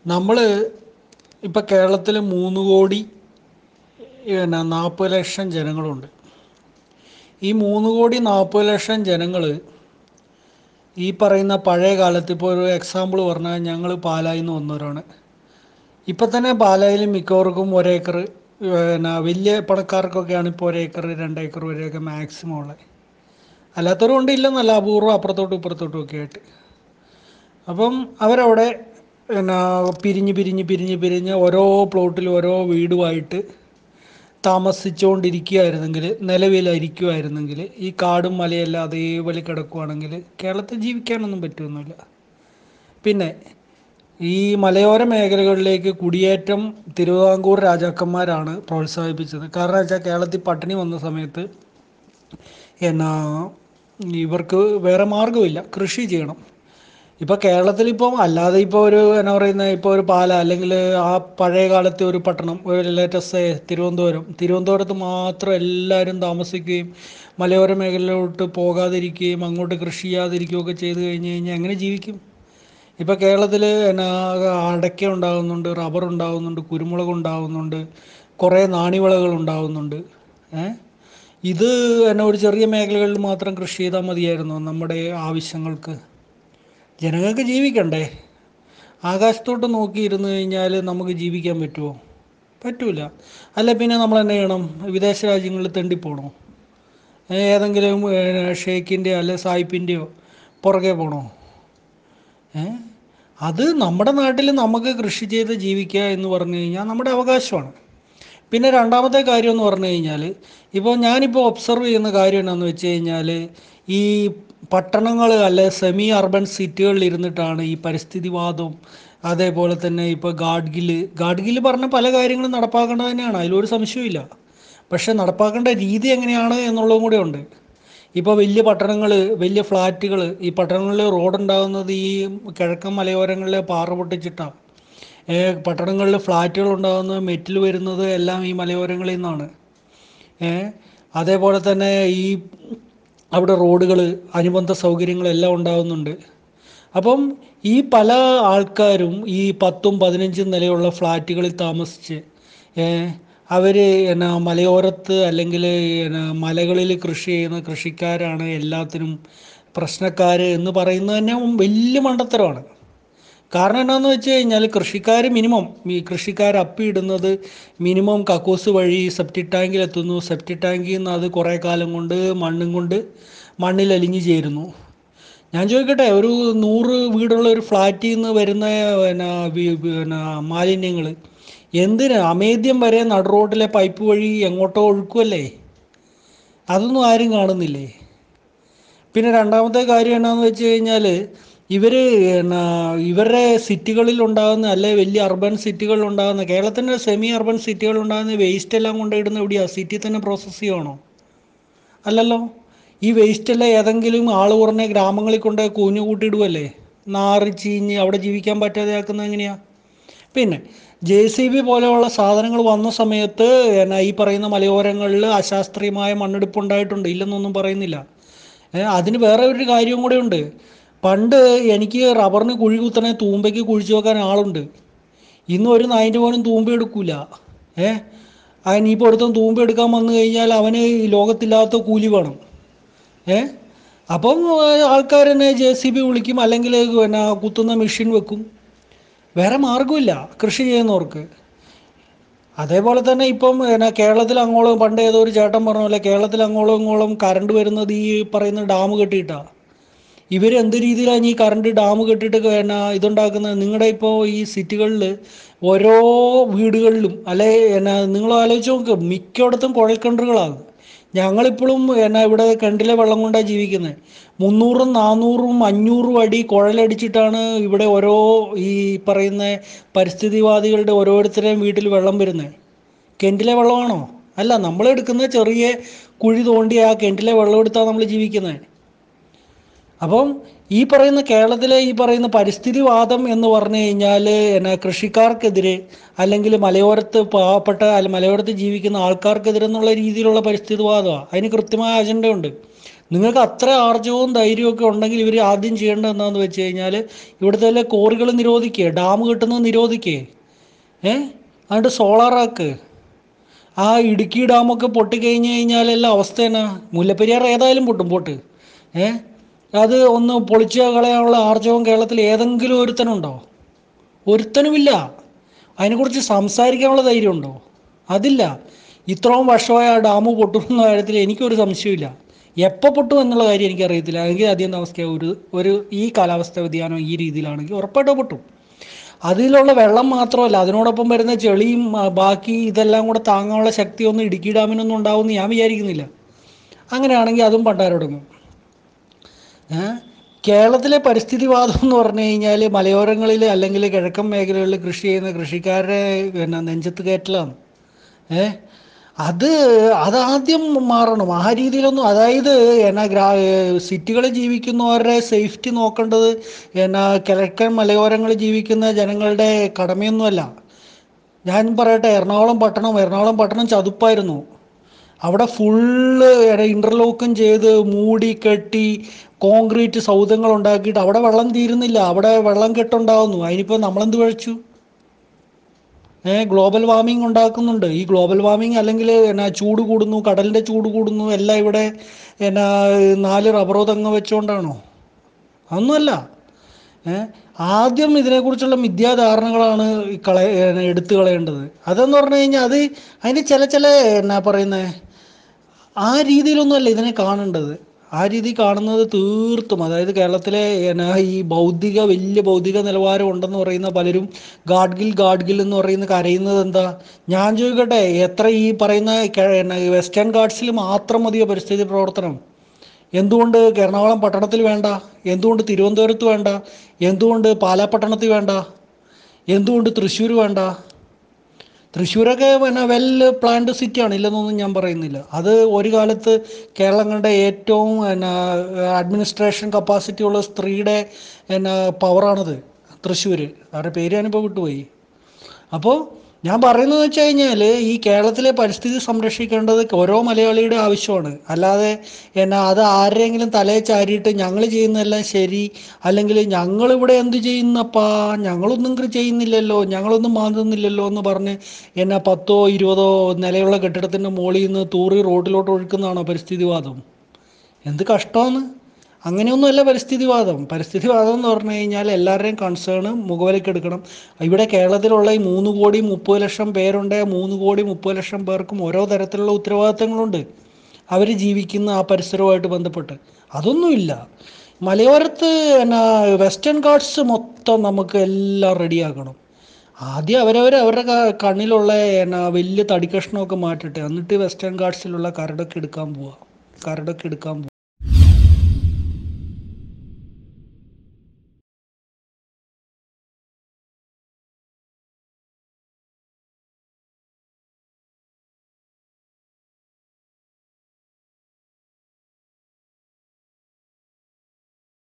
നമ്മൾ ഇപ്പം കേരളത്തിൽ മൂന്ന് കോടി പിന്നെ നാൽപ്പത് ലക്ഷം ജനങ്ങളുണ്ട് ഈ മൂന്ന് കോടി നാൽപ്പത് ലക്ഷം ജനങ്ങൾ ഈ പറയുന്ന പഴയ കാലത്ത് ഇപ്പോൾ ഒരു എക്സാമ്പിൾ പറഞ്ഞാൽ ഞങ്ങൾ പാലായിൽ നിന്ന് വന്നവരാണ് ഇപ്പം തന്നെ പാലായിൽ മിക്കവർക്കും ഒരേക്കർ പിന്നെ വലിയ പണക്കാർക്കൊക്കെയാണ് ഇപ്പോൾ ഒരേക്കർ രണ്ടേക്കർ വരെയൊക്കെ മാക്സിമം ഉള്ളത് അല്ലാത്തവരും ഉണ്ട് ഇല്ലെന്നല്ല അപൂർവം അപ്പുറത്തോട്ടും ഇപ്പുറത്തോട്ടും ഒക്കെ ആയിട്ട് അപ്പം അവരവിടെ പിന്നെ പിരിഞ്ഞ് പിരിഞ്ഞ് പിരിഞ്ഞ് പിരിഞ്ഞ് ഓരോ പ്ലോട്ടിൽ ഓരോ വീടുമായിട്ട് താമസിച്ചുകൊണ്ടിരിക്കുകയായിരുന്നെങ്കിൽ നിലവിലായിരിക്കുമായിരുന്നെങ്കിൽ ഈ കാടും മലയെല്ലാം അതേപോലെ കിടക്കുവാണെങ്കിൽ കേരളത്തിൽ ജീവിക്കാനൊന്നും പറ്റുമൊന്നുമില്ല പിന്നെ ഈ മലയോര മേഖലകളിലേക്ക് കുടിയേറ്റം തിരുവിതാംകൂർ രാജാക്കന്മാരാണ് പ്രോത്സാഹിപ്പിച്ചത് കാരണം വെച്ചാൽ കേരളത്തിൽ പട്ടിണി വന്ന സമയത്ത് എന്നാ ഇവർക്ക് വേറെ മാർഗ്ഗമില്ല കൃഷി ചെയ്യണം ഇപ്പോൾ കേരളത്തിൽ ഇപ്പോൾ അല്ലാതെ ഇപ്പോൾ ഒരു എന്നാ പറയുന്നത് ഇപ്പോൾ ഒരു പാല അല്ലെങ്കിൽ ആ പഴയ കാലത്തെ ഒരു പട്ടണം ഒരു ലേറ്റസ്റ്റ് തിരുവനന്തപുരം തിരുവനന്തപുരത്ത് മാത്രം എല്ലാവരും താമസിക്കുകയും മലയോര മേഖലയിലോട്ട് പോകാതിരിക്കുകയും അങ്ങോട്ട് കൃഷി ചെയ്യാതിരിക്കുകയൊക്കെ ചെയ്ത് കഴിഞ്ഞ് കഴിഞ്ഞാൽ എങ്ങനെ ജീവിക്കും ഇപ്പോൾ കേരളത്തിൽ എന്നാ അടയ്ക്ക ഉണ്ടാകുന്നുണ്ട് റബ്ബർ ഉണ്ടാകുന്നുണ്ട് കുരുമുളക് ഉണ്ടാകുന്നുണ്ട് കുറേ നാണ്യവിളകൾ ഉണ്ടാകുന്നുണ്ട് ഏ ഇത് എന്നാ ഒരു ചെറിയ മേഖലകളിൽ മാത്രം കൃഷി ചെയ്താൽ മതിയായിരുന്നു നമ്മുടെ ആവശ്യങ്ങൾക്ക് ജനങ്ങൾക്ക് ജീവിക്കണ്ടേ ആകാശത്തോട്ട് നോക്കി ഇരുന്ന് കഴിഞ്ഞാൽ നമുക്ക് ജീവിക്കാൻ പറ്റുമോ പറ്റൂല അല്ല പിന്നെ നമ്മൾ എന്നാ ചെയ്യണം വിദേശ രാജ്യങ്ങളിൽ തെണ്ടിപ്പോണോ ഏതെങ്കിലും ഷേക്കിൻ്റെയോ അല്ലെ സായിപ്പിൻ്റെയോ പുറകെ പോണോ ഏ അത് നമ്മുടെ നാട്ടിൽ നമുക്ക് കൃഷി ചെയ്ത് ജീവിക്കുക എന്ന് പറഞ്ഞു കഴിഞ്ഞാൽ നമ്മുടെ അവകാശമാണ് പിന്നെ രണ്ടാമത്തെ കാര്യം എന്ന് പറഞ്ഞു കഴിഞ്ഞാൽ ഇപ്പോൾ ഞാനിപ്പോൾ ഒബ്സർവ് ചെയ്യുന്ന കാര്യം എന്താണെന്ന് വെച്ച് കഴിഞ്ഞാൽ ഈ പട്ടണങ്ങൾ അല്ലെ സെമി അർബൻ സിറ്റികളിൽ ഇരുന്നിട്ടാണ് ഈ പരിസ്ഥിതിവാദവും അതേപോലെ തന്നെ ഇപ്പോൾ ഗാഡ്ഗില് ഗാഡ്ഗില് പറഞ്ഞ പല കാര്യങ്ങളും നടപ്പാക്കേണ്ടത് തന്നെയാണ് അതിലൊരു സംശയമില്ല പക്ഷെ നടപ്പാക്കേണ്ട രീതി എങ്ങനെയാണ് എന്നുള്ളതും കൂടെ ഉണ്ട് ഇപ്പോൾ വലിയ പട്ടണങ്ങൾ വലിയ ഫ്ലാറ്റുകൾ ഈ പട്ടണങ്ങളിൽ റോഡ് ഉണ്ടാകുന്നത് ഈ കിഴക്കൻ മലയോരങ്ങളിലെ പാറ പൊട്ടിച്ചിട്ടാണ് പട്ടണങ്ങളിൽ ഫ്ലാറ്റുകൾ ഉണ്ടാകുന്നത് മെറ്റിൽ വരുന്നത് എല്ലാം ഈ മലയോരങ്ങളിൽ നിന്നാണ് അതേപോലെ തന്നെ ഈ അവിടെ റോഡുകൾ അനുബന്ധ സൗകര്യങ്ങളെല്ലാം ഉണ്ടാകുന്നുണ്ട് അപ്പം ഈ പല ആൾക്കാരും ഈ പത്തും പതിനഞ്ചും നിലയുള്ള ഫ്ലാറ്റുകളിൽ താമസിച്ച് അവർ എന്നാ മലയോരത്ത് അല്ലെങ്കിൽ എന്നാ മലകളിൽ കൃഷി ചെയ്യുന്ന കൃഷിക്കാരാണ് എല്ലാത്തിനും പ്രശ്നക്കാർ എന്ന് പറയുന്നത് തന്നെ വലിയ മണ്ടത്തരമാണ് കാരണം എന്താണെന്ന് വെച്ച് കഴിഞ്ഞാൽ കൃഷിക്കാർ മിനിമം ഈ കൃഷിക്കാർ അപ്പിയിടുന്നത് മിനിമം കക്കൂസ് വഴി സെപ്റ്റിക് ടാങ്കിൽ എത്തുന്നു സെപ്റ്റിക് ടാങ്കിൽ നിന്ന് അത് കുറേ കാലം കൊണ്ട് മണ്ണും കൊണ്ട് മണ്ണിൽ അലിഞ്ഞു ചേരുന്നു ഞാൻ ചോദിക്കട്ടെ ഒരു നൂറ് വീടുള്ള ഒരു ഫ്ലാറ്റിൽ നിന്ന് വരുന്ന പിന്നെ പിന്നെ മാലിന്യങ്ങൾ എന്തിന് അമേദ്യം വരെ നട റോഡിലെ പൈപ്പ് വഴി എങ്ങോട്ടോ ഒഴുക്കുമല്ലേ അതൊന്നും ആരും കാണുന്നില്ലേ പിന്നെ രണ്ടാമത്തെ കാര്യം എന്നാന്ന് വെച്ച് കഴിഞ്ഞാൽ ഇവർ എന്നാ ഇവരുടെ സിറ്റികളിൽ ഉണ്ടാകുന്ന അല്ലെ വലിയ അർബൻ സിറ്റികളിൽ ഉണ്ടാകുന്ന കേരളത്തിൻ്റെ സെമി അർബൻ സിറ്റികളിൽ ഉണ്ടാകുന്ന വേസ്റ്റ് എല്ലാം കൊണ്ടിടുന്ന എവിടെയാണ് സിറ്റി തന്നെ പ്രോസസ്സ് ചെയ്യണോ അല്ലല്ലോ ഈ വേസ്റ്റ് എല്ലാം ഏതെങ്കിലും ആൾ കുറഞ്ഞ ഗ്രാമങ്ങളിൽ കൊണ്ട് കൂഞ്ഞു കൂട്ടിയിടുവല്ലേ നാറി ചീഞ്ഞ് അവിടെ ജീവിക്കാൻ പറ്റാതെ ആക്കുന്നത് എങ്ങനെയാണ് പിന്നെ ജെ സി ബി പോലെയുള്ള സാധനങ്ങൾ വന്ന സമയത്ത് എന്നാ ഈ പറയുന്ന മലയോരങ്ങളിൽ അശാസ്ത്രീയമായ മണ്ണെടുപ്പ് ഉണ്ടായിട്ടുണ്ട് ഇല്ലെന്നൊന്നും പറയുന്നില്ല അതിന് വേറെ ഒരു കാര്യം കൂടെ ഉണ്ട് പണ്ട് എനിക്ക് റബ്ബറിന് കുഴി കുത്തണേ തൂമ്പയ്ക്ക് കുഴിച്ചു വെക്കാൻ ആളുണ്ട് ഇന്ന് ഒരു നായിൻ്റെ പോലും തൂമ്പ എടുക്കൂല ഏ ഇനിയിപ്പോൾ ഒരുത്തൻ തൂമ്പ എടുക്കാൻ വന്നു കഴിഞ്ഞാൽ അവന് ഈ ലോകത്തില്ലാത്ത കൂലി വേണം ഏ അപ്പം ആൾക്കാർ തന്നെ ജെ സി ബി വിളിക്കും അല്ലെങ്കിൽ പിന്നെ കുത്തുന്ന മെഷീൻ വെക്കും വേറെ മാർഗമില്ല കൃഷി ചെയ്യുന്നവർക്ക് അതേപോലെ തന്നെ ഇപ്പം പിന്നെ കേരളത്തിൽ അങ്ങോളം പണ്ട് ഏതോ ഒരു ചേട്ടൻ പറഞ്ഞ പോലെ കേരളത്തിൽ അങ്ങോളം ഇങ്ങോളം കറണ്ട് വരുന്നത് ഈ പറയുന്ന ഡാം കെട്ടിയിട്ടാണ് ഇവർ എന്ത് രീതിയിലാണ് ഈ കറണ്ട് ഡാം കെട്ടിയിട്ട് പിന്നെ ഇതുണ്ടാക്കുന്നത് നിങ്ങളുടെ ഇപ്പോൾ ഈ സിറ്റികളിൽ ഓരോ വീടുകളിലും അല്ലെ എന്നാ നിങ്ങൾ ആലോചിച്ച് നോക്ക് മിക്കയിടത്തും കുഴൽക്കിണറുകളാണ് ഞങ്ങളിപ്പോഴും എന്നാ ഇവിടെ കിണറ്റിലെ വെള്ളം കൊണ്ടാണ് ജീവിക്കുന്നത് മുന്നൂറും നാന്നൂറും അഞ്ഞൂറും അടി കുഴലടിച്ചിട്ടാണ് ഇവിടെ ഓരോ ഈ പറയുന്ന പരിസ്ഥിതിവാദികളുടെ ഓരോരുത്തരുടെയും വീട്ടിൽ വെള്ളം വരുന്നത് കിണറ്റിലെ വെള്ളമാണോ അല്ല നമ്മൾ എടുക്കുന്ന ചെറിയ കുഴി തോണ്ടി ആ കിണറ്റിലെ വെള്ളം എടുത്താണ് നമ്മൾ ജീവിക്കുന്നത് അപ്പം ഈ പറയുന്ന കേരളത്തിലെ ഈ പറയുന്ന പരിസ്ഥിതിവാദം എന്ന് പറഞ്ഞു കഴിഞ്ഞാൽ എന്നാ കൃഷിക്കാർക്കെതിരെ അല്ലെങ്കിൽ മലയോരത്ത് പാവപ്പെട്ട അല്ല മലയോരത്ത് ജീവിക്കുന്ന ആൾക്കാർക്കെതിരെ എന്നുള്ള രീതിയിലുള്ള പരിസ്ഥിതിവാദമാണ് അതിന് കൃത്യമായ അജണ്ടയുണ്ട് നിങ്ങൾക്ക് അത്ര ആർജവും ധൈര്യവും ഒക്കെ ഉണ്ടെങ്കിൽ ഇവർ ആദ്യം ചെയ്യേണ്ടത് എന്താണെന്ന് വെച്ച് കഴിഞ്ഞാൽ ഇവിടുത്തെ കോറികൾ നിരോധിക്കുക ഡാം കെട്ടുന്നത് നിരോധിക്കേ ഏ എന്നിട്ട് സോളാറാക്ക് ആ ഇടുക്കി ഡാമൊക്കെ പൊട്ടിക്കഴിഞ്ഞ് കഴിഞ്ഞാലെല്ലാം അവസ്ഥ എന്നാ മുല്ലപ്പെരിയാർ ഏതായാലും പൊട്ടും പോട്ട് ഏ അത് ഒന്ന് പൊളിച്ച് കളയാനുള്ള ആർജവം കേരളത്തിൽ ഏതെങ്കിലും ഒരുത്തനുണ്ടോ ഒരുത്തനുമില്ല അതിനെക്കുറിച്ച് സംസാരിക്കാനുള്ള ധൈര്യമുണ്ടോ അതില്ല ഇത്രയും വർഷമായ ആ ഡാം പൊട്ടുമെന്ന കാര്യത്തിൽ എനിക്കൊരു സംശയമില്ല എപ്പോൾ പൊട്ടും എന്നുള്ള കാര്യം എനിക്കറിയത്തില്ല അല്ലെങ്കിൽ അധികം താമസിക്കുക ഒരു ഒരു ഈ കാലാവസ്ഥ വ്യതിയാനം ഈ രീതിയിലാണെങ്കിൽ ഉറപ്പായിട്ടും പൊട്ടും അതിലുള്ള വെള്ളം മാത്രമല്ല അതിനോടൊപ്പം വരുന്ന ചെളിയും ആ, ബാക്കി ഇതെല്ലാം കൂടെ താങ്ങാനുള്ള ശക്തിയൊന്നും ഇടുക്കി ഡാമിനൊന്നും ഉണ്ടാവുമെന്ന് ഞാൻ വിചാരിക്കുന്നില്ല അങ്ങനെയാണെങ്കിൽ അതും പണ്ടാരൊടുങ്ങും ഏ? കേരളത്തിലെ പരിസ്ഥിതിവാദം എന്ന് പറഞ്ഞു കഴിഞ്ഞാൽ മലയോരങ്ങളിൽ അല്ലെങ്കിൽ കിഴക്കൻ മേഖലകളിൽ കൃഷി ചെയ്യുന്ന കൃഷിക്കാരുടെ പിന്നെ നെഞ്ചത്ത് കയറ്റലാണ് ഏ അത് അതാദ്യം മാറണം ആ രീതിയിലൊന്നും അതായത് എന്നാ ഗ്രാ സിറ്റികളിൽ ജീവിക്കുന്നവരുടെ സേഫ്റ്റി നോക്കേണ്ടത് എന്നാ കിഴക്കൻ മലയോരങ്ങളിൽ ജീവിക്കുന്ന ജനങ്ങളുടെ കടമയൊന്നുമല്ല ഞാൻ പറയട്ടെ എറണാകുളം പട്ടണം എറണാകുളം പട്ടണം ചതുപ്പായിരുന്നു അവിടെ ഫുള്ള് ഇൻ്റർലോക്കും ചെയ്ത് മൂടി കെട്ടി കോൺക്രീറ്റ് സൗധങ്ങൾ ഉണ്ടാക്കിയിട്ട് അവിടെ വെള്ളം തീരുന്നില്ല അവിടെ വെള്ളം കെട്ടുണ്ടാകുന്നു അതിനിപ്പോൾ നമ്മളെന്ത് കഴിച്ചു ഏ ഗ്ലോബൽ വാർമിംഗ് ഉണ്ടാക്കുന്നുണ്ട് ഈ ഗ്ലോബൽ വാർമിംഗ് അല്ലെങ്കിൽ എന്നാ ചൂട് കൂടുന്നു കടലിൻ്റെ ചൂട് കൂടുന്നു എല്ലാം ഇവിടെ എന്നാ നാല് റബ്ബറോ തെങ്ങോ വെച്ചുകൊണ്ടാണോ അതൊന്നുമല്ല ഏ ആദ്യം ഇതിനെക്കുറിച്ചുള്ള മിഥ്യാധാരണകളാണ് ഈ കളയ എടുത്തു കളയേണ്ടത് അതെന്ന് പറഞ്ഞു കഴിഞ്ഞാൽ അത് അതിന് ചില ചില എന്നാ പറയുന്നത് ആ രീതിയിലൊന്നുമല്ല ഇതിനെ കാണേണ്ടത് ആ രീതി കാണുന്നത് തീർത്തും അതായത് കേരളത്തിലെ എന്നാ ഈ ബൗദ്ധിക വലിയ ബൗദ്ധിക നിലവാരം ഉണ്ടെന്ന് പറയുന്ന പലരും ഗാഡ്ഗിൽ ഗാഡ്ഗിൽ എന്ന് പറയുന്ന കരയുന്നത് എന്താ ഞാൻ ചോദിക്കട്ടെ എത്ര ഈ പറയുന്ന കെ- എന്നാ ഈ വെസ്റ്റേൺ ഗാർഡ്സിൽ മാത്രം മതിയോ പരിസ്ഥിതി പ്രവർത്തനം എന്തുകൊണ്ട് എറണാകുളം പട്ടണത്തിൽ വേണ്ട എന്തുകൊണ്ട് തിരുവനന്തപുരത്ത് വേണ്ട എന്തുകൊണ്ട് പാലാപ്പട്ടണത്തിൽ വേണ്ട എന്തുകൊണ്ട് തൃശ്ശൂർ വേണ്ട തൃശ്ശൂരൊക്കെ പിന്നെ വെൽ പ്ലാൻഡ് സിറ്റിയാണ് ഇല്ലെന്നൊന്നും ഞാൻ പറയുന്നില്ല അത് ഒരു കാലത്ത് കേരളങ്ങളുടെ ഏറ്റവും എന്നാ അഡ്മിനിസ്ട്രേഷൻ കപ്പാസിറ്റി ഉള്ള സ്ത്രീയുടെ എന്നാ പവറാണത് തൃശ്ശൂർ അവരുടെ പേര് ഞാനിപ്പോൾ വിട്ടുപോയി അപ്പോൾ ഞാൻ പറയുന്നത് വെച്ച് കഴിഞ്ഞാൽ ഈ കേരളത്തിലെ പരിസ്ഥിതി സംരക്ഷിക്കേണ്ടത് ഓരോ മലയാളിയുടെ ആവശ്യമാണ് അല്ലാതെ എന്നാ അത് ആരുടെയെങ്കിലും തലയെ ചാരിയിട്ട് ഞങ്ങൾ ചെയ്യുന്നതെല്ലാം ശരി അല്ലെങ്കിൽ ഞങ്ങളിവിടെ എന്ത് ചെയ്യുന്നപ്പാ ഞങ്ങളൊന്നും കൃ- ചെയ്യുന്നില്ലല്ലോ ഞങ്ങളൊന്നും മാന്തുന്നില്ലല്ലോ എന്ന് പറഞ്ഞ് എന്നാ പത്തോ ഇരുപതോ നിലയുള്ള കെട്ടിടത്തിൻ്റെ മുകളിൽ നിന്ന് തൂറി റോഡിലോട്ട് ഒഴുക്കുന്നതാണോ പരിസ്ഥിതിവാദം എന്ത് കഷ്ടമാണ് അങ്ങനെയൊന്നുമല്ല പരിസ്ഥിതിവാദം പരിസ്ഥിതിവാദം എന്ന് പറഞ്ഞു കഴിഞ്ഞാൽ എല്ലാവരുടെയും കൺസേൺ മുഖവിലക്കെടുക്കണം ഇവിടെ കേരളത്തിലുള്ള ഈ മൂന്ന് കോടി മുപ്പത് ലക്ഷം പേരുണ്ട് ആ മൂന്ന് കോടി മുപ്പത് ലക്ഷം പേർക്കും ഓരോ തരത്തിലുള്ള ഉത്തരവാദിത്തങ്ങളുണ്ട് അവർ ജീവിക്കുന്ന ആ പരിസരവുമായിട്ട് ബന്ധപ്പെട്ട് അതൊന്നുമില്ല മലയോരത്ത് എന്നാ വെസ്റ്റേൺ ഗാർഡ്സ് മൊത്തം നമുക്ക് എല്ലാം റെഡിയാക്കണം ആദ്യം അവരവർ അവരുടെ ക- കണ്ണിലുള്ള എന്നാ വലിയ തടിക്കഷ്ണമൊക്കെ മാറ്റട്ടെ എന്നിട്ട് വെസ്റ്റേൺ ഗാർഡ്സിലുള്ള കരടൊക്കെ എടുക്കാൻ പോവാം കരടൊക്കെ എടുക്കാൻ പോവാം